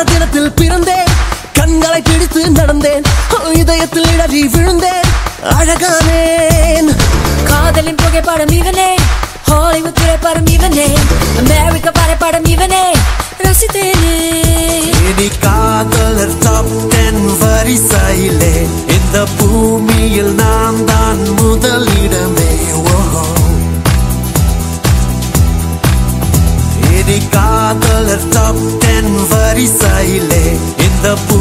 தினத்தில் பிறந்தேன் கண்களை பிடித்து நடந்தேன் இதயத்தில் இடறி விழுந்தேன் அழகானேன் காதலின் புகைப்படம் இவனே ஹாலிவுட் திரைப்படம் இவனே அமெரிக்க வரைபடம் இவனே ரசித்தேனே இனி காதலர் டாப் டென் வரிசையிலே இந்த பூமியில் நான் தான் முதலிடமே ஓஹோ இனி காதலர் டாப் டென் வரிசையிலே இந்த பூ